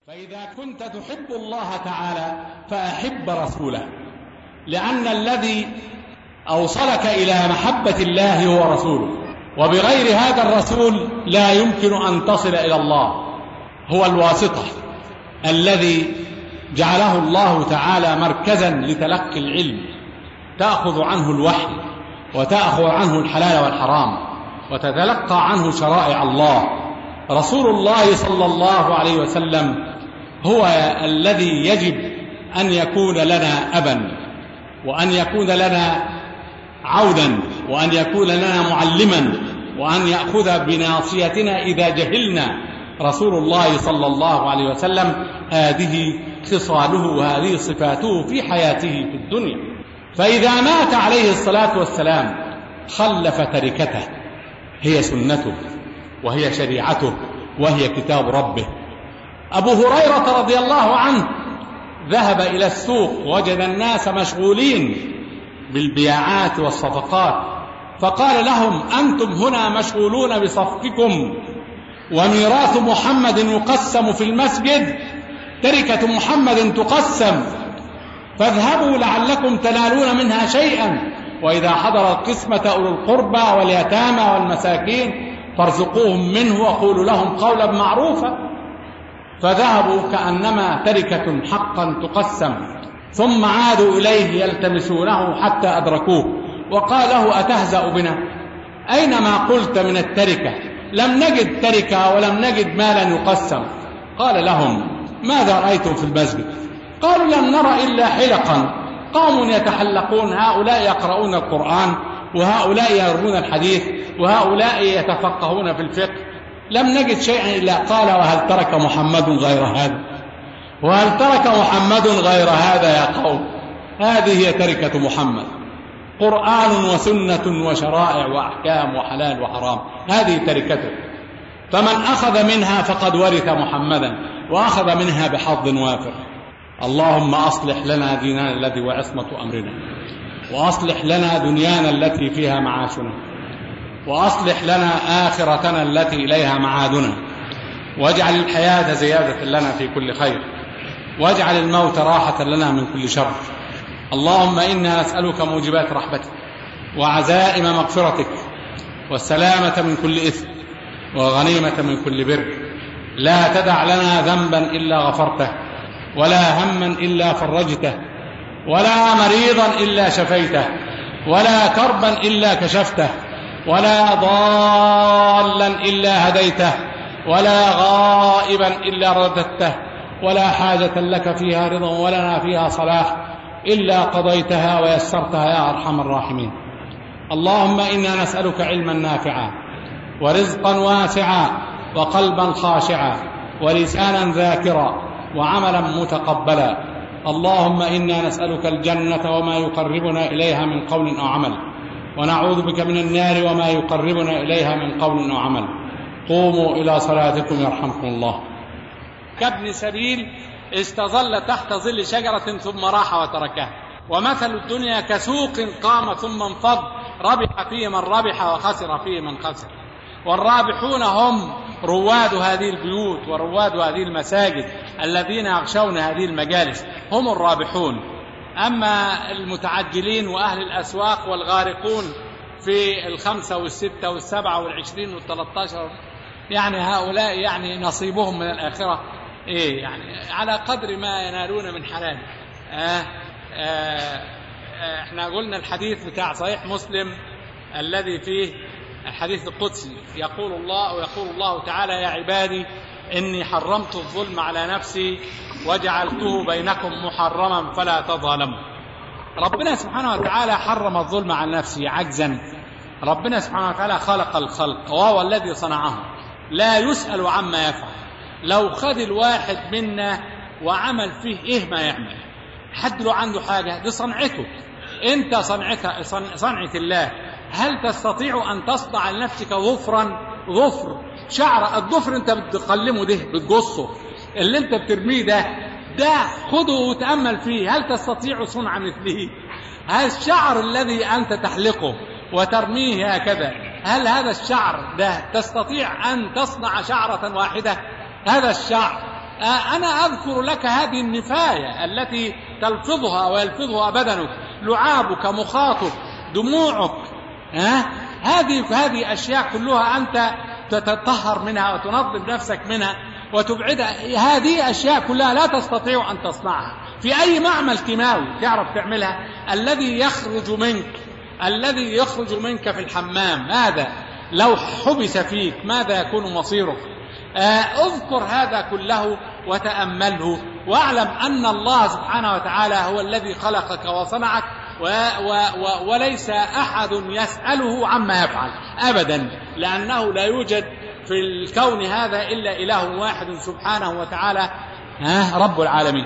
فإذا كنت تحب الله تعالى فأحب رسوله لأن الذي أوصلك إلى محبة الله هو رسوله وبغير هذا الرسول لا يمكن أن تصل إلى الله هو الواسطة الذي جعله الله تعالى مركزا لتلقي العلم تأخذ عنه الوحي وتأخذ عنه الحلال والحرام وتتلقى عنه شرائع الله رسول الله صلى الله عليه وسلم هو الذي يجب أن يكون لنا أبا وأن يكون لنا عودا وأن يكون لنا معلما وأن يأخذ بناصيتنا إذا جهلنا رسول الله صلى الله عليه وسلم هذه خصاله وهذه صفاته في حياته في الدنيا فإذا مات عليه الصلاة والسلام خلف تركته هي سنته وهي شريعته وهي كتاب ربه أبو هريرة رضي الله عنه ذهب إلى السوق وجد الناس مشغولين بالبياعات والصفقات فقال لهم أنتم هنا مشغولون بصفقكم وميراث محمد يقسم في المسجد تركة محمد تقسم فاذهبوا لعلكم تنالون منها شيئا وإذا حضر القسمة أولو القربى واليتامى والمساكين فارزقوهم منه وقولوا لهم قولا معروفا فذهبوا كأنما تركة حقا تقسم ثم عادوا إليه يلتمسونه حتى أدركوه وقال له أتهزأ بنا أين ما قلت من التركة لم نجد تركة ولم نجد مالا يقسم قال لهم ماذا رأيتم في المسجد قالوا لم نرى إلا حلقا قوم يتحلقون هؤلاء يقرؤون القرآن وهؤلاء يروون الحديث وهؤلاء يتفقهون في الفقه لم نجد شيئا إلا قال وهل ترك محمد غير هذا وهل ترك محمد غير هذا يا قوم هذه هي تركة محمد قرآن وسنة وشرائع وأحكام وحلال وحرام هذه تركته فمن أخذ منها فقد ورث محمدا وأخذ منها بحظ وافر اللهم أصلح لنا ديننا الذي وعصمة أمرنا وأصلح لنا دنيانا التي فيها معاشنا وأصلح لنا آخرتنا التي إليها معادنا واجعل الحياة زيادة لنا في كل خير واجعل الموت راحة لنا من كل شر اللهم إنا نسألك موجبات رحمتك وعزائم مغفرتك والسلامة من كل إثم وغنيمة من كل بر لا تدع لنا ذنبا إلا غفرته ولا هما إلا فرجته ولا مريضا إلا شفيته ولا كربا إلا كشفته ولا ضالا إلا هديته ولا غائبا إلا رددته ولا حاجة لك فيها رضا ولنا فيها صلاح إلا قضيتها ويسرتها يا أرحم الراحمين اللهم إنا نسألك علما نافعا ورزقا واسعا وقلبا خاشعا ولسانا ذاكرا وعملا متقبلا اللهم إنا نسألك الجنة وما يقربنا إليها من قول أو عمل ونعوذ بك من النار وما يقربنا إليها من قول أو عمل قوموا إلى صلاتكم يرحمكم الله كابن سبيل استظل تحت ظل شجرة ثم راح وتركها ومثل الدنيا كسوق قام ثم انفض ربح فيه من ربح وخسر فيه من خسر والرابحون هم رواد هذه البيوت ورواد هذه المساجد الذين يغشون هذه المجالس هم الرابحون أما المتعجلين وأهل الأسواق والغارقون في الخمسة والستة والسبعة والعشرين والثلاثة يعني هؤلاء يعني نصيبهم من الآخرة إيه يعني على قدر ما ينالون من حلال آه آه آه احنا قلنا الحديث بتاع صحيح مسلم الذي فيه الحديث القدسي يقول الله ويقول الله تعالى يا عبادي إني حرمت الظلم على نفسي وجعلته بينكم محرما فلا تظالموا ربنا سبحانه وتعالى حرم الظلم على نفسه عجزا ربنا سبحانه وتعالى خلق الخلق وهو الذي صنعهم لا يسأل عما يفعل لو خد الواحد منا وعمل فيه ايه ما يعمل حد له عنده حاجة دي صنعته انت صنعتها صنعة الله هل تستطيع أن تصنع لنفسك ظفرا ظفر شعر الظفر أنت بتقلمه ده بتقصه اللي أنت بترميه ده ده خده وتأمل فيه هل تستطيع صنع مثله هل الشعر الذي أنت تحلقه وترميه هكذا هل هذا الشعر ده تستطيع أن تصنع شعرة واحدة هذا الشعر آه، أنا أذكر لك هذه النفاية التي تلفظها ويلفظها بدنك لعابك مخاطك دموعك ها هذه هذه أشياء كلها أنت تتطهر منها وتنظم نفسك منها وتبعدها هذه أشياء كلها لا تستطيع أن تصنعها في أي معمل كيماوي تعرف تعملها الذي يخرج منك الذي يخرج منك في الحمام هذا لو حبس فيك ماذا يكون مصيرك آه، اذكر هذا كله وتأمله واعلم أن الله سبحانه وتعالى هو الذي خلقك وصنعك و و و وليس أحد يسأله عما يفعل أبدا لأنه لا يوجد في الكون هذا إلا إله واحد سبحانه وتعالى ها رب العالمين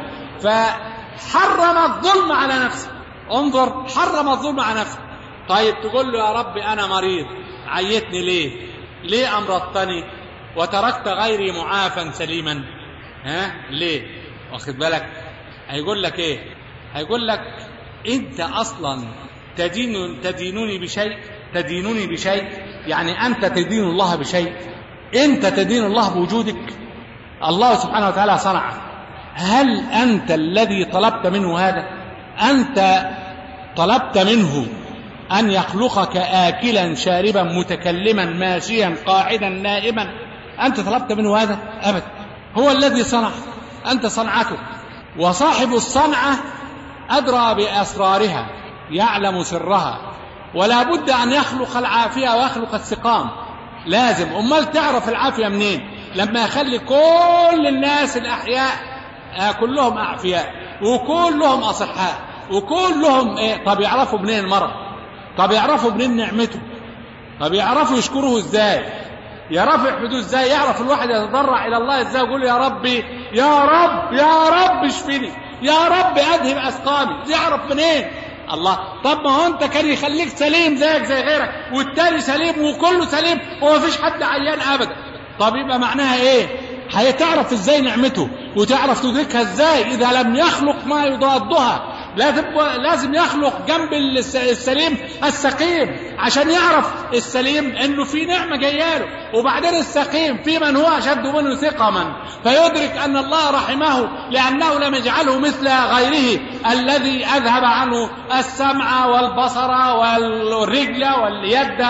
فحرم الظلم على نفسه انظر حرم الظلم على نفسه طيب تقول له يا رب أنا مريض عيتني ليه ليه أمرضتني وتركت غيري معافا سليما ها ليه واخد بالك هيقول لك ايه هيقول لك انت اصلا تدين تدينني بشيء تدينني بشيء يعني انت تدين الله بشيء انت تدين الله بوجودك الله سبحانه وتعالى صنعك هل انت الذي طلبت منه هذا انت طلبت منه ان يخلقك اكلا شاربا متكلما ماشيا قاعدا نائما انت طلبت منه هذا ابدا هو الذي صنع انت صنعته وصاحب الصنعه ادرى باسرارها يعلم سرها ولا بد ان يخلق العافيه ويخلق السقام لازم امال تعرف العافيه منين لما يخلي كل الناس الاحياء آه كلهم اعفياء وكلهم اصحاء وكلهم ايه طب يعرفوا منين المرض طب يعرفوا منين نعمته طب يعرفوا يشكروه ازاي يعرفوا يحمدوه ازاي يعرف الواحد يتضرع الى الله ازاي يقول يا ربي يا رب يا رب اشفني يا رب اذهب اسقامي يعرف منين الله طب ما هو انت كان يخليك سليم زيك زي غيرك والتاني سليم وكله سليم ومفيش حد عيان ابدا طب يبقى معناها ايه هتعرف ازاي نعمته وتعرف تدركها ازاي اذا لم يخلق ما يضادها لازم لازم يخلق جنب السليم السقيم عشان يعرف السليم انه في نعمه جايه له وبعدين السقيم في من هو اشد منه ثقما فيدرك ان الله رحمه لانه لم يجعله مثل غيره الذي اذهب عنه السمع والبصر والرجل واليد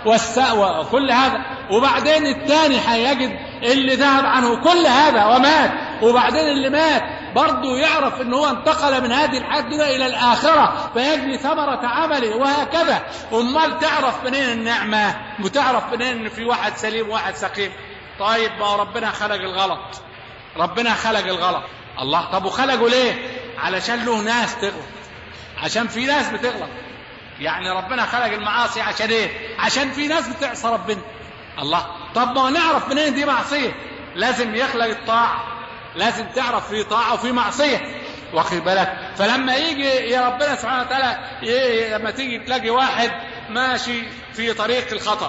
وكل هذا وبعدين الثاني هيجد اللي ذهب عنه كل هذا ومات وبعدين اللي مات برضه يعرف ان هو انتقل من هذه الحياه الدنيا الى الاخره فيجني ثمره عمله وهكذا امال تعرف منين النعمه وتعرف منين ان في واحد سليم وواحد سقيم طيب ما ربنا خلق الغلط ربنا خلق الغلط الله طب وخلقه ليه علشان له ناس تغلط عشان في ناس بتغلط يعني ربنا خلق المعاصي عشان ايه عشان في ناس بتعصى ربنا الله طب ما نعرف منين دي معصيه لازم يخلق الطاعه لازم تعرف في طاعه وفي معصيه واخد بالك فلما يجي يا ربنا سبحانه وتعالى لما تيجي تلاقي واحد ماشي في طريق الخطا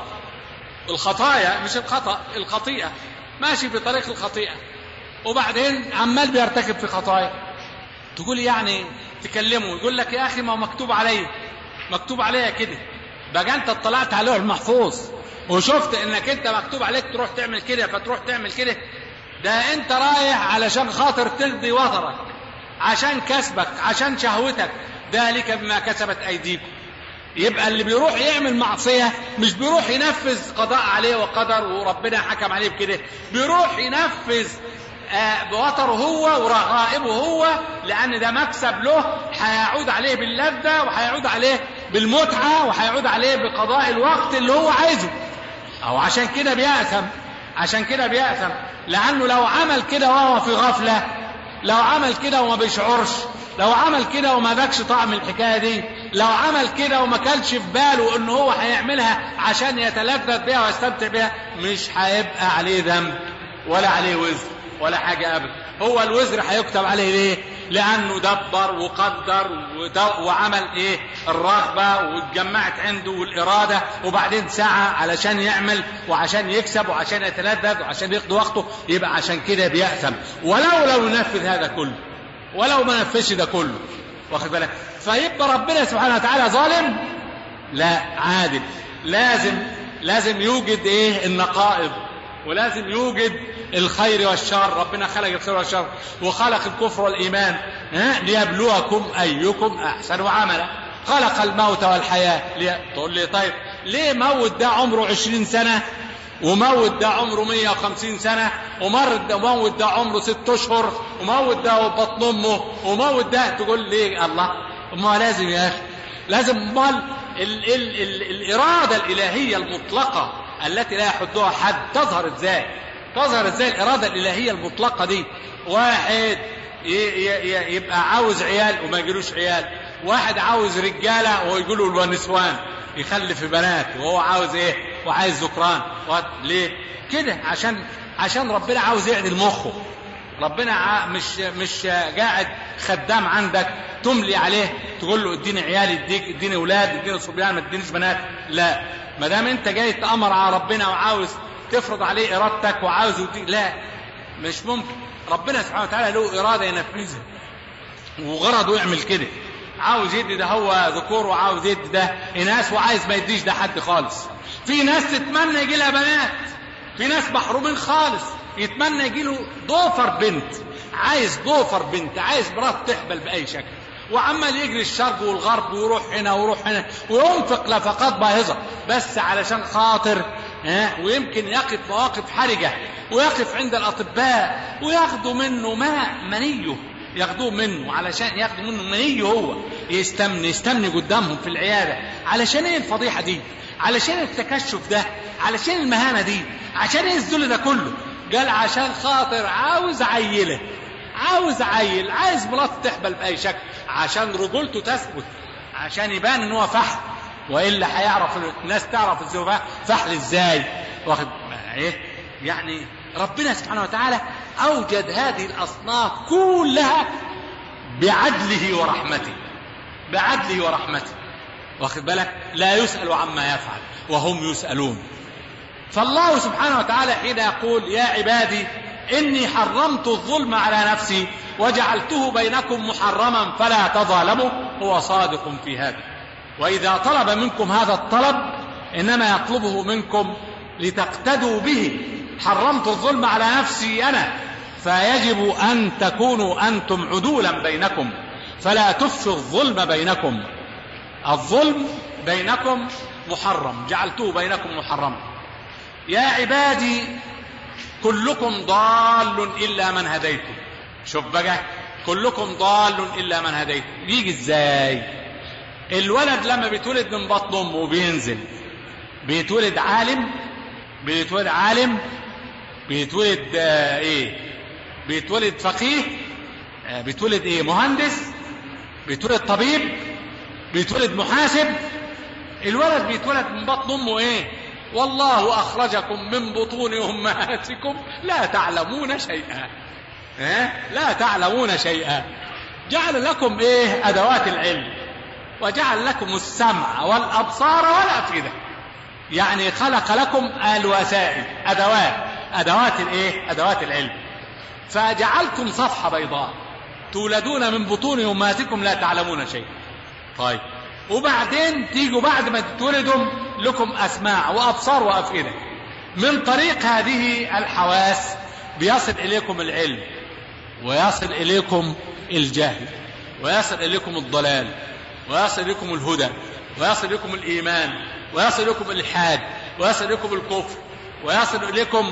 الخطايا مش الخطا الخطيئه ماشي في طريق الخطيئه وبعدين عمال بيرتكب في خطايا تقول يعني تكلمه يقول لك يا اخي ما هو مكتوب عليا مكتوب عليا كده بقى انت اطلعت على اللوح المحفوظ وشفت انك انت مكتوب عليك تروح تعمل كده فتروح تعمل كده ده انت رايح علشان خاطر ترضي وطرك عشان كسبك عشان شهوتك ذلك بما كسبت ايديكم يبقى اللي بيروح يعمل معصية مش بيروح ينفذ قضاء عليه وقدر وربنا حكم عليه بكده بيروح ينفذ آه بوتره هو ورغائبه هو لأن ده مكسب له هيعود عليه باللذة وهيعود عليه بالمتعة وهيعود عليه بقضاء الوقت اللي هو عايزه أو عشان كده بيأثم عشان كده بيأثم لأنه لو عمل كده وهو في غفلة لو عمل كده وما بيشعرش لو عمل كده وما ذاكش طعم الحكايه دي لو عمل كده وما كانش في باله ان هو هيعملها عشان يتلذذ بيها ويستمتع بيها مش هيبقى عليه ذنب ولا عليه وزر ولا حاجه ابدا هو الوزر هيكتب عليه ليه لانه دبر وقدر وعمل ايه الرغبه واتجمعت عنده والاراده وبعدين سعى علشان يعمل وعشان يكسب وعشان يتلذذ وعشان يقضي وقته يبقى عشان كده بيأثم ولو لو نفذ هذا كله ولو ما نفذش ده كله واخد بالك فيبقى ربنا سبحانه وتعالى ظالم لا عادل لازم لازم يوجد ايه النقائض ولازم يوجد الخير والشر ربنا خلق الخير والشر وخلق الكفر والإيمان ها ليبلوكم أيكم أحسن عملا خلق الموت والحياة لي... تقول لي طيب ليه موت ده عمره عشرين سنة وموت ده عمره 150 سنة ومرت ده موت ده عمره ست أشهر وموت ده بطن أمه وموت ده تقول ليه الله ما لازم يا أخي لازم امال ال ال ال الإرادة الإلهية المطلقة التي لا يحدها حد تظهر ازاي تظهر ازاي الإرادة الإلهية المطلقة دي واحد ي ي يبقى عاوز عيال وما يجيلوش عيال واحد عاوز رجالة ويقولوا له نسوان يخلف بنات وهو عاوز ايه وعايز ذكران ليه كده عشان عشان ربنا عاوز يعدل مخه ربنا مش مش قاعد خدام عندك تملي عليه تقول له اديني عيال اديك اديني اولاد اديني صبيان ما تدينيش بنات لا ما دام انت جاي تامر على ربنا وعاوز تفرض عليه ارادتك وعاوز يديك لا مش ممكن ربنا سبحانه وتعالى له اراده ينفذها وغرضه يعمل كده عاوز يدي ده هو ذكور وعاوز يدي ده اناث وعايز ما يديش ده حد خالص في ناس تتمنى يجي لها بنات في ناس محرومين خالص يتمنى يجي له ضوفر بنت عايز ضوفر بنت عايز مرات تحبل باي شكل وعمال يجري الشرق والغرب ويروح هنا ويروح هنا وينفق نفقات باهظه بس علشان خاطر ها ويمكن يقف مواقف حرجه ويقف عند الاطباء وياخدوا منه ماء منيه ياخدوه منه علشان ياخدوا منه منيه هو يستمني يستمني قدامهم في العياده علشان ايه الفضيحه دي علشان التكشف ده علشان المهانه دي عشان ايه الذل ده كله قال عشان خاطر عاوز عيله عاوز عيل عايز مراته تحبل باي شكل عشان رجولته تثبت عشان يبان ان هو فحل والا هيعرف الناس تعرف الزوجة فحل ازاي واخد ايه يعني ربنا سبحانه وتعالى اوجد هذه الاصناف كلها بعدله ورحمته بعدله ورحمته واخد بالك لا يسأل عما يفعل وهم يسألون فالله سبحانه وتعالى حين يقول يا عبادي إني حرمت الظلم على نفسي وجعلته بينكم محرما فلا تظالموا هو صادق في هذا وإذا طلب منكم هذا الطلب إنما يطلبه منكم لتقتدوا به حرمت الظلم على نفسي أنا فيجب أن تكونوا أنتم عدولا بينكم فلا تفشوا الظلم بينكم الظلم بينكم محرم جعلته بينكم محرما يا عبادي كلكم ضال إلا من هديته شوف بقى كلكم ضال إلا من هديته يجي ازاي الولد لما بيتولد من بطن امه وبينزل بيتولد عالم بيتولد عالم بيتولد آه ايه بيتولد فقيه آه بيتولد ايه مهندس بيتولد طبيب بيتولد محاسب الولد بيتولد من بطن امه ايه والله اخرجكم من بطون امهاتكم لا تعلمون شيئا اه؟ لا تعلمون شيئا جعل لكم ايه ادوات العلم وجعل لكم السمع والابصار والافئده يعني خلق لكم الوسائل ادوات ادوات الايه ادوات العلم فجعلكم صفحه بيضاء تولدون من بطون امهاتكم لا تعلمون شيئا طيب وبعدين تيجوا بعد ما تتولدوا لكم اسماع وابصار وافئده من طريق هذه الحواس بيصل اليكم العلم ويصل اليكم الجهل ويصل اليكم الضلال ويصل اليكم الهدى ويصل اليكم الايمان ويصل اليكم الالحاد ويصل اليكم الكفر ويصل اليكم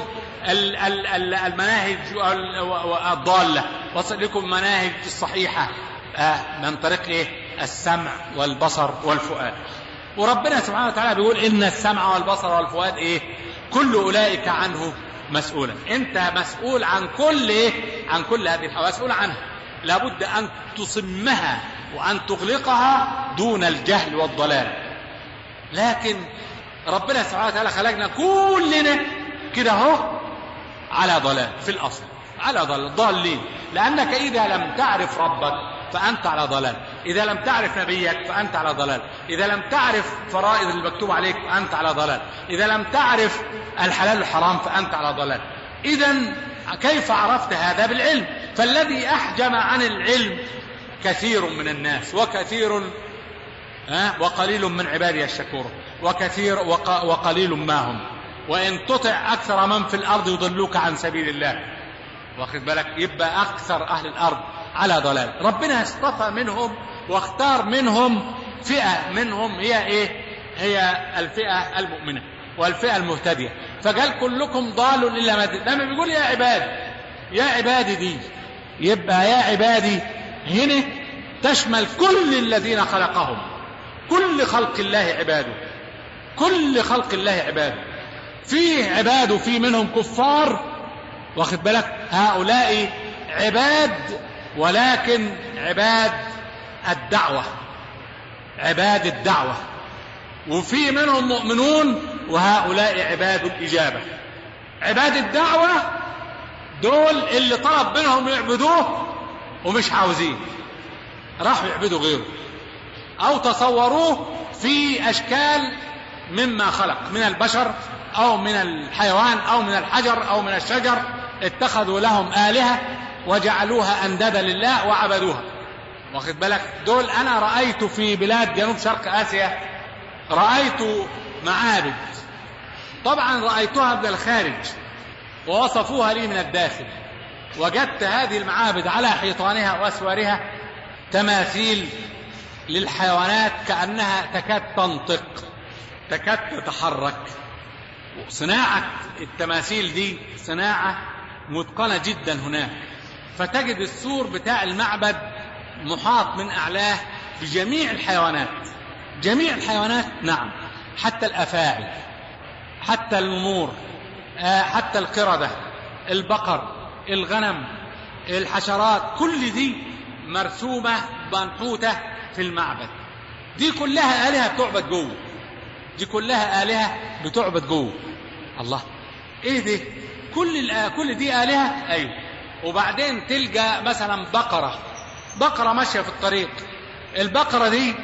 المناهج الضاله ويصل اليكم المناهج الصحيحه من طريق ايه السمع والبصر والفؤاد وربنا سبحانه وتعالى بيقول ان السمع والبصر والفؤاد ايه كل اولئك عنه مسؤولا انت مسؤول عن كل ايه عن كل هذه الحواس مسؤول عنها لابد ان تصمها وان تغلقها دون الجهل والضلال لكن ربنا سبحانه وتعالى خلقنا كلنا كده اهو على ضلال في الاصل على ضلال ضالين لانك اذا لم تعرف ربك فأنت على ضلال إذا لم تعرف نبيك فأنت على ضلال إذا لم تعرف فرائض المكتوب عليك فأنت على ضلال إذا لم تعرف الحلال والحرام فأنت على ضلال إذا كيف عرفت هذا بالعلم فالذي أحجم عن العلم كثير من الناس وكثير ها وقليل من عبادي الشكور وكثير وق وقليل ما هم وإن تطع أكثر من في الأرض يضلوك عن سبيل الله واخد بالك يبقى أكثر أهل الأرض على ضلال ربنا اصطفى منهم واختار منهم فئة منهم هي إيه هي الفئة المؤمنة والفئة المهتدية فقال كلكم ضال إلا ما لما بيقول يا عباد يا عبادي دي يبقى يا عبادي هنا تشمل كل الذين خلقهم كل خلق الله عباده كل خلق الله عباده في عباد وفي منهم كفار واخد بالك هؤلاء عباد ولكن عباد الدعوة عباد الدعوة وفي منهم مؤمنون وهؤلاء عباد الإجابة عباد الدعوة دول اللي طلب منهم يعبدوه ومش عاوزين راحوا يعبدوا غيره أو تصوروه في أشكال مما خلق من البشر أو من الحيوان أو من الحجر أو من الشجر اتخذوا لهم آلهة وجعلوها أندادا لله وعبدوها واخد بالك دول أنا رأيت في بلاد جنوب شرق آسيا رأيت معابد طبعا رأيتها من الخارج ووصفوها لي من الداخل وجدت هذه المعابد على حيطانها وأسوارها تماثيل للحيوانات كأنها تكاد تنطق تكاد تتحرك صناعة التماثيل دي صناعة متقنة جدا هناك فتجد السور بتاع المعبد محاط من أعلاه بجميع الحيوانات جميع الحيوانات نعم حتى الأفاعي حتى النمور حتى القردة البقر الغنم الحشرات كل دي مرسومة منحوتة في المعبد دي كلها آلهة بتعبد جوه دي كلها آلهة بتعبد جوه الله ايه ده كل كل دي آلهة ايوه وبعدين تلقى مثلا بقرة بقرة ماشية في الطريق البقرة دي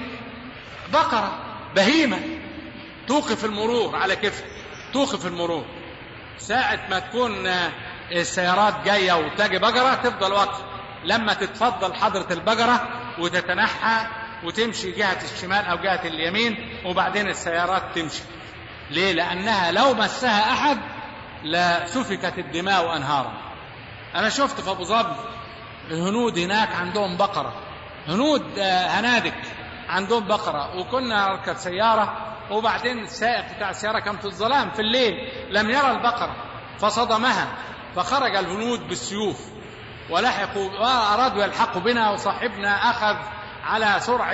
بقرة بهيمة توقف المرور على كيف توقف المرور ساعة ما تكون السيارات جاية وتجي بقرة تفضل واقفة لما تتفضل حضرة البقرة وتتنحى وتمشي جهة الشمال أو جهة اليمين وبعدين السيارات تمشي ليه؟ لأنها لو مسها أحد لسفكت الدماء أنهارا أنا شفت في أبو ظبي الهنود هناك عندهم بقرة هنود هنادك عندهم بقرة وكنا نركب سيارة وبعدين السائق بتاع السيارة كان في الظلام في الليل لم يرى البقرة فصدمها فخرج الهنود بالسيوف ولحقوا وأرادوا يلحقوا بنا وصاحبنا أخذ على سرعة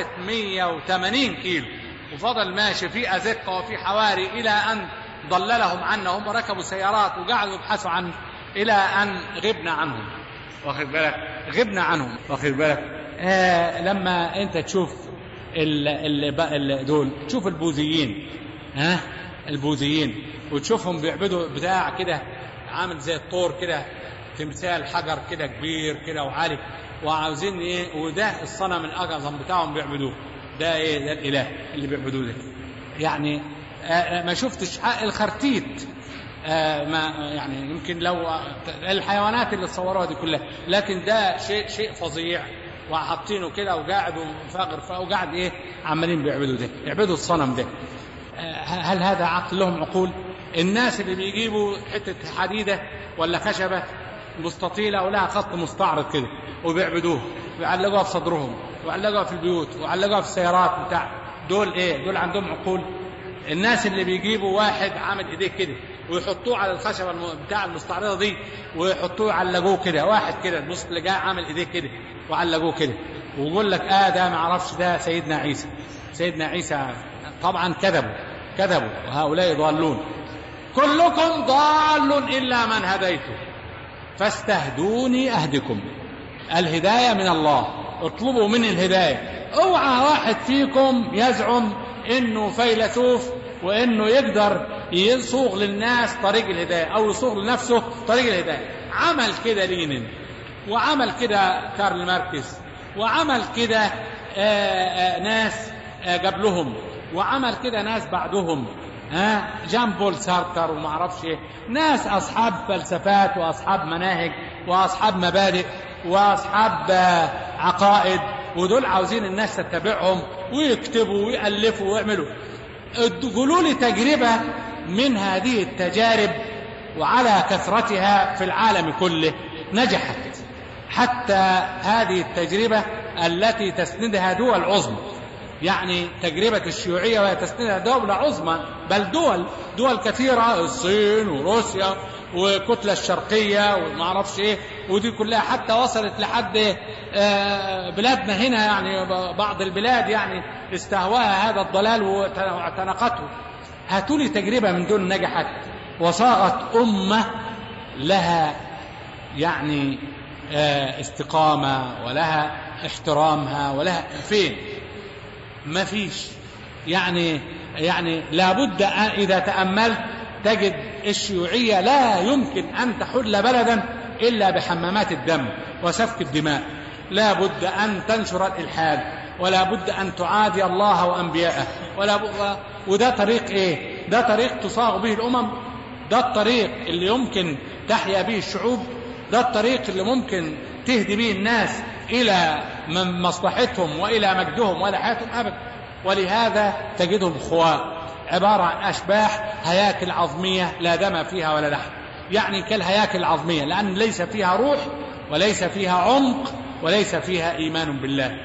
180 كيلو وفضل ماشي في أزقة وفي حواري إلى أن ضللهم عنا هم ركبوا سيارات وقعدوا يبحثوا عنه إلى أن غبنا عنهم واخد بالك غبنا عنهم واخد بالك آه لما أنت تشوف ال ال ال دول تشوف البوذيين ها البوذيين وتشوفهم بيعبدوا بتاع كده عامل زي الطور كده تمثال حجر كده كبير كده وعالي وعاوزين ايه وده الصنم الاعظم بتاعهم بيعبدوه ده ايه ده الاله اللي بيعبدوه ده يعني آه ما شفتش الخرتيت آه ما يعني يمكن لو الحيوانات اللي صوروها دي كلها لكن ده شيء شيء فظيع وحاطينه كده وقاعد وفاقر وقاعد ايه عمالين بيعبدوا ده يعبدوا الصنم ده آه هل هذا عقل لهم عقول الناس اللي بيجيبوا حته حديده ولا خشبه مستطيله ولها خط مستعرض كده وبيعبدوه ويعلقوها في صدرهم ويعلقوها في البيوت ويعلقوها في السيارات بتاع دول ايه دول عندهم عقول الناس اللي بيجيبوا واحد عامل ايديه كده ويحطوه على الخشبه بتاع المستعرضه دي ويحطوه يعلقوه كده واحد كده النص اللي جاي عامل ايديه كده وعلقوه كده ويقول لك اه ده ما اعرفش ده سيدنا عيسى سيدنا عيسى طبعا كذبوا كذبوا وهؤلاء ضالون كلكم ضال الا من هديته فاستهدوني اهدكم الهدايه من الله اطلبوا مني الهدايه اوعى واحد فيكم يزعم انه فيلسوف وانه يقدر يصوغ للناس طريق الهدايه او يصوغ لنفسه طريق الهدايه عمل كده لينين وعمل كده كارل ماركس وعمل كده ناس قبلهم وعمل كده ناس بعدهم ها جان بول سارتر وما اعرفش ايه ناس اصحاب فلسفات واصحاب مناهج واصحاب مبادئ واصحاب عقائد ودول عاوزين الناس تتبعهم ويكتبوا ويألفوا ويعملوا قولوا لي تجربة من هذه التجارب وعلى كثرتها في العالم كله نجحت حتى هذه التجربة التي تسندها دول عظمى يعني تجربة الشيوعية وهي تسندها دولة عظمى بل دول دول كثيرة الصين وروسيا والكتلة الشرقية وما اعرفش ايه ودي كلها حتى وصلت لحد بلادنا هنا يعني بعض البلاد يعني استهواها هذا الضلال واعتنقته هاتوا لي تجربة من دول نجحت وصارت أمة لها يعني استقامة ولها احترامها ولها فين ما فيش يعني يعني لابد إذا تأملت تجد الشيوعية لا يمكن أن تحل بلدا إلا بحمامات الدم وسفك الدماء لا بد أن تنشر الإلحاد ولا بد أن تعادي الله وأنبياءه ولا بد وده طريق إيه ده طريق تصاغ به الأمم ده الطريق اللي يمكن تحيا به الشعوب ده الطريق اللي ممكن تهدي به الناس إلى من مصلحتهم وإلى مجدهم وإلى حياتهم أبدا ولهذا تجدهم خواء عبارة عن أشباح هياكل عظمية لا دم فيها ولا لحم يعني كالهياكل العظمية لأن ليس فيها روح وليس فيها عمق وليس فيها إيمان بالله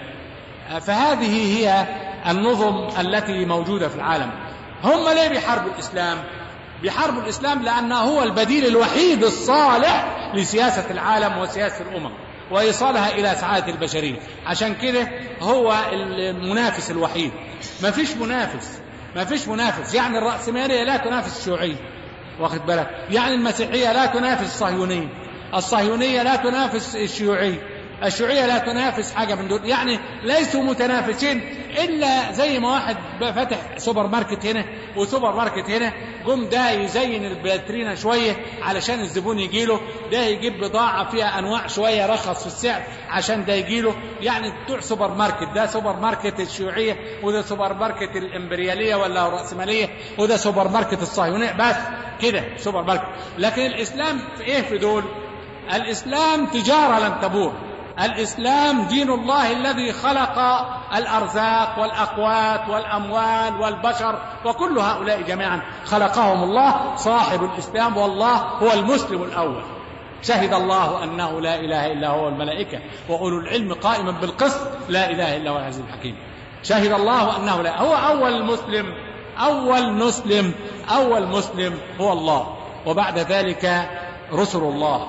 فهذه هي النظم التي موجودة في العالم هم ليه بيحاربوا الإسلام بيحاربوا الإسلام لأنه هو البديل الوحيد الصالح لسياسة العالم وسياسة الأمم وإيصالها إلى سعادة البشرية عشان كده هو المنافس الوحيد ما فيش منافس ما فيش منافس يعني الرأسمالية لا تنافس الشيوعية واخد بالك يعني المسيحية لا تنافس الصهيونية الصهيونية لا تنافس الشيوعية الشيوعية لا تنافس حاجة من دول يعني ليسوا متنافسين إلا زي ما واحد فاتح سوبر ماركت هنا وسوبر ماركت هنا قم ده يزين الباترينا شوية علشان الزبون يجيله ده يجيب بضاعة فيها أنواع شوية رخص في السعر عشان ده يجيله يعني بتوع سوبر ماركت ده سوبر ماركت الشيوعية وده سوبر ماركت الإمبريالية ولا الرأسمالية وده سوبر ماركت الصهيونية بس كده سوبر ماركت لكن الإسلام في إيه في دول الإسلام تجارة لن تبور الإسلام دين الله الذي خلق الأرزاق والأقوات والأموال والبشر وكل هؤلاء جميعا خلقهم الله صاحب الإسلام والله هو المسلم الأول شهد الله أنه لا إله إلا هو الملائكة وأولو العلم قائما بالقسط لا إله إلا هو العزيز الحكيم شهد الله أنه لا هو أول مسلم أول مسلم أول مسلم هو الله وبعد ذلك رسل الله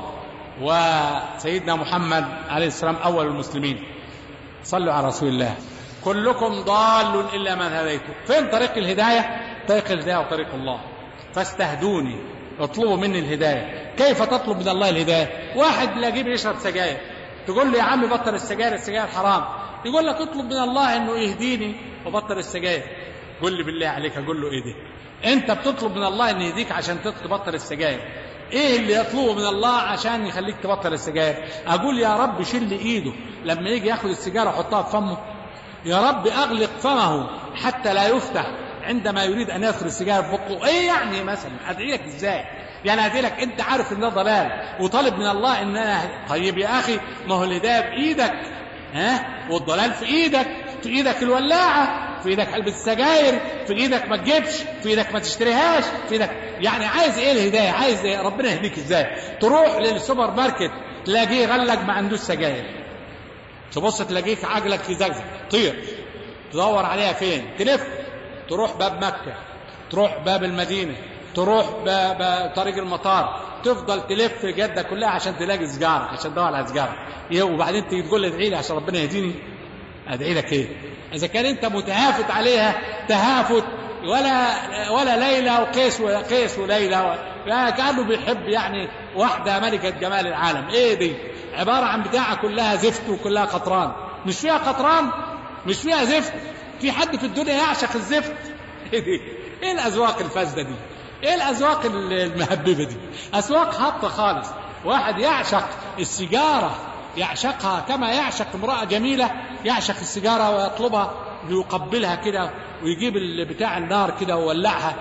وسيدنا محمد عليه السلام أول المسلمين صلوا على رسول الله كلكم ضال إلا من هديته فين طريق الهداية طريق الهداية وطريق الله فاستهدوني اطلبوا مني الهداية كيف تطلب من الله الهداية واحد لاقيه بيشرب سجاير تقول له يا عم بطل السجاير السجاير حرام يقول لك اطلب من الله انه يهديني وبطل السجاير قل لي بالله عليك اقول له ايه ده انت بتطلب من الله ان يهديك عشان تبطل السجاير ايه اللي يطلبه من الله عشان يخليك تبطل السجاير اقول يا رب شيل لي ايده لما يجي ياخد السيجاره يحطها في فمه يا رب اغلق فمه حتى لا يفتح عندما يريد ان يدخل السيجاره في بقه ايه يعني مثلا ادعي لك ازاي يعني ادعي لك انت عارف ان ده ضلال وطالب من الله ان انا طيب يا اخي ما هو الهدايه بايدك ها والضلال في ايدك في ايدك الولاعه في ايدك علبه السجاير في ايدك ما تجيبش في ايدك ما تشتريهاش في ايدك يعني عايز ايه الهدايه عايز إيه؟ ربنا يهديك ازاي تروح للسوبر ماركت تلاقيه غلق ما عندوش سجاير تبص تلاقيك عجلك يزغزغ طير تدور عليها فين تلف تروح باب مكه تروح باب المدينه تروح باب طريق المطار تفضل تلف جده كلها عشان تلاقي سجاره عشان تدور على سجاره وبعدين تيجي تقول لي ادعي لي عشان ربنا يهديني ادعي لك ايه اذا كان انت متهافت عليها تهافت ولا ولا ليلى وقيس وقيس وليلى يعني كانه بيحب يعني واحده ملكه جمال العالم ايه دي عباره عن بتاعه كلها زفت وكلها قطران مش فيها قطران مش فيها زفت في حد في الدنيا يعشق الزفت ايه دي ايه الاذواق الفاسده دي ايه الاذواق المهببه دي اذواق هابطه خالص واحد يعشق السيجاره يعشقها كما يعشق امرأة جميلة يعشق السيجارة ويطلبها ليقبلها كده ويجيب بتاع النار كده ويولعها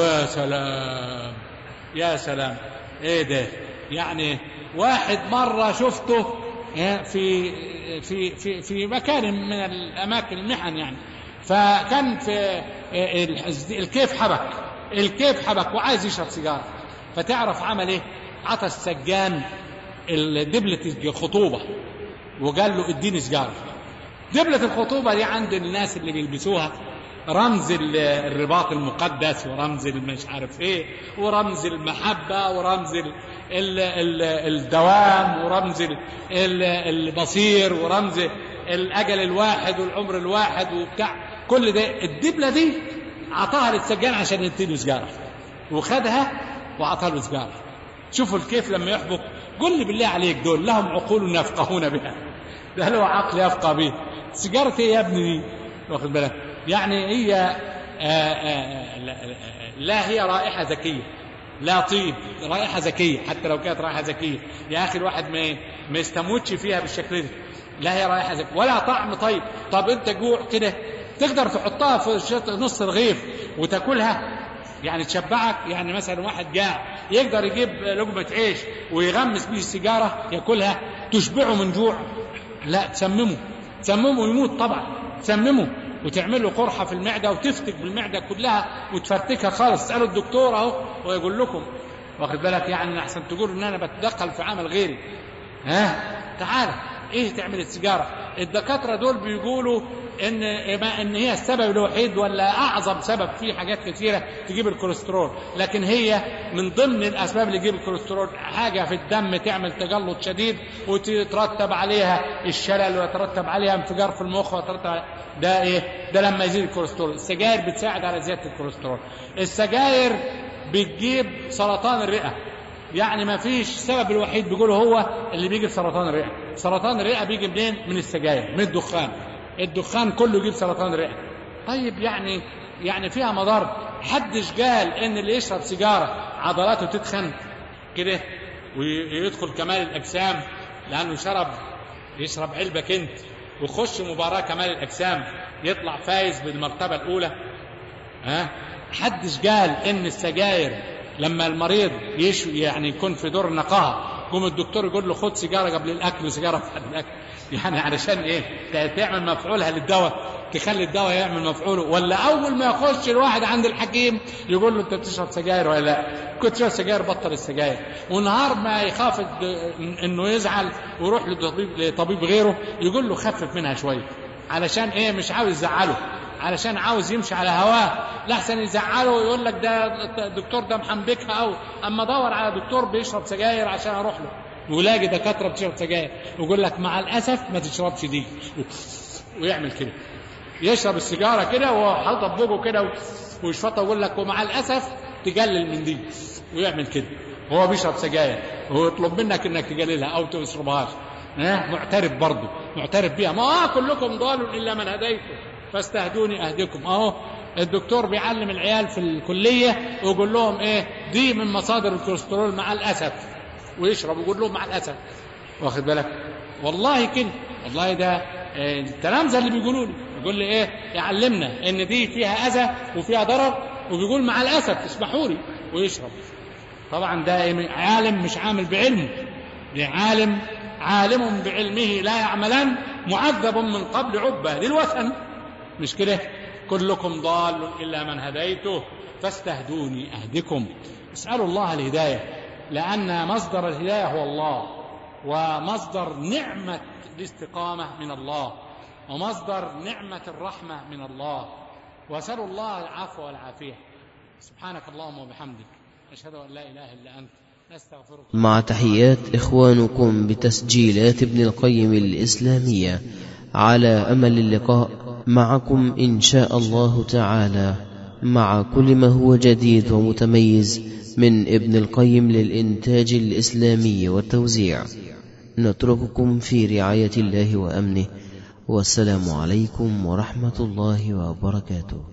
وسلام يا سلام ايه ده يعني واحد مرة شفته في في في في مكان من الاماكن المحن يعني فكان في الكيف حبك الكيف حبك وعايز يشرب سيجاره فتعرف عمل ايه عطى السجان دبلة الخطوبة وقال له اديني سجارة دبلة الخطوبة دي عند الناس اللي بيلبسوها رمز الرباط المقدس ورمز مش عارف ايه ورمز المحبة ورمز ال ال ال الدوام ورمز ال ال البصير ورمز الأجل الواحد والعمر الواحد وبتاع كل ده الدبلة دي عطاها للسجان عشان يديله سجارة وخدها وعطاها له سجارة شوفوا الكيف لما يحبك قل لي بالله عليك دول لهم عقول يفقهون بها ده له عقل يفقه به سيجارة ايه يا ابني دي واخد بالك يعني هي آآ آآ لا, لا هي رائحة ذكية لا طيب رائحة ذكية حتى لو كانت رائحة ذكية يا أخي الواحد ما ما يستموتش فيها بالشكل ده لا هي رائحة ذكية ولا طعم طيب طب أنت جوع كده تقدر تحطها في نص رغيف وتاكلها يعني تشبعك يعني مثلا واحد جاع يقدر يجيب لقمة عيش ويغمس به السيجارة ياكلها تشبعه من جوع لا تسممه تسممه يموت طبعا تسممه وتعمل له قرحة في المعدة وتفتك بالمعدة كلها وتفرتكها خالص اسألوا الدكتور اهو ويقول لكم واخد بالك يعني احسن تقول ان انا بتدخل في عمل غيري ها تعال ايه تعمل السيجارة الدكاترة دول بيقولوا ان ما ان هي السبب الوحيد ولا اعظم سبب في حاجات كثيره تجيب الكوليسترول لكن هي من ضمن الاسباب اللي تجيب الكوليسترول حاجه في الدم تعمل تجلط شديد وتترتب عليها الشلل ويترتب عليها انفجار في المخ ويترتب ده ايه ده لما يزيد الكوليسترول السجاير بتساعد على زياده الكوليسترول السجاير بتجيب سرطان الرئه يعني ما فيش السبب الوحيد بيقولوا هو اللي بيجي سرطان الرئه سرطان الرئه بيجي منين من السجاير من الدخان الدخان كله يجيب سرطان الرئه طيب يعني يعني فيها مضار حدش قال ان اللي يشرب سيجاره عضلاته تتخن كده ويدخل كمال الاجسام لانه شرب يشرب علبه كنت ويخش مباراه كمال الاجسام يطلع فايز بالمرتبه الاولى ها حدش قال ان السجاير لما المريض يش يعني يكون في دور النقاهه يقوم الدكتور يقول له خد سيجاره قبل الاكل وسيجاره بعد الاكل يعني علشان ايه تعمل مفعولها للدواء تخلي الدواء يعمل مفعوله ولا اول ما يخش الواحد عند الحكيم يقول له انت بتشرب سجاير ولا لا كنت تشرب سجاير بطل السجاير ونهار ما يخاف انه يزعل ويروح لطبيب لطبيب غيره يقول له خفف منها شويه علشان ايه مش عاوز يزعله علشان عاوز يمشي على هواه لحسن يزعله ويقول لك ده الدكتور ده محنبكها او اما ادور على دكتور بيشرب سجاير عشان اروح له ولاقي دكاتره بتشرب سجاير ويقول لك مع الاسف ما تشربش دي ويعمل كده يشرب السيجاره كده وحاطط بوجه كده ويشفطها ويقول لك ومع الاسف تقلل من دي ويعمل كده هو بيشرب سجاير وهو يطلب منك انك تقللها او تشربهاش ها معترف برضه معترف بيها ما آه كلكم ضال الا من هديته فاستهدوني اهدكم اهو الدكتور بيعلم العيال في الكليه ويقول لهم ايه دي من مصادر الكوليسترول مع الاسف ويشرب ويقول لهم مع الاسف واخد بالك والله كده والله ده التلامذه اللي بيقولوا لي يقول لي ايه يعلمنا ان دي فيها اذى وفيها ضرر وبيقول مع الاسف اسمحوا لي ويشرب طبعا ده عالم مش عامل بعلمه ده عالم عالم بعلمه لا يعملن معذب من قبل عبه للوثن مش كده كلكم ضال الا من هديته فاستهدوني اهدكم اسالوا الله الهدايه لان مصدر الهدايه هو الله ومصدر نعمه الاستقامه من الله ومصدر نعمه الرحمه من الله واسالوا الله العفو والعافيه سبحانك اللهم وبحمدك اشهد ان لا اله الا انت نستغفرك مع تحيات إخوانكم بتسجيلات ابن القيم الإسلامية على أمل اللقاء معكم إن شاء الله تعالى مع كل ما هو جديد ومتميز من ابن القيم للإنتاج الإسلامي والتوزيع نترككم في رعاية الله وأمنه والسلام عليكم ورحمة الله وبركاته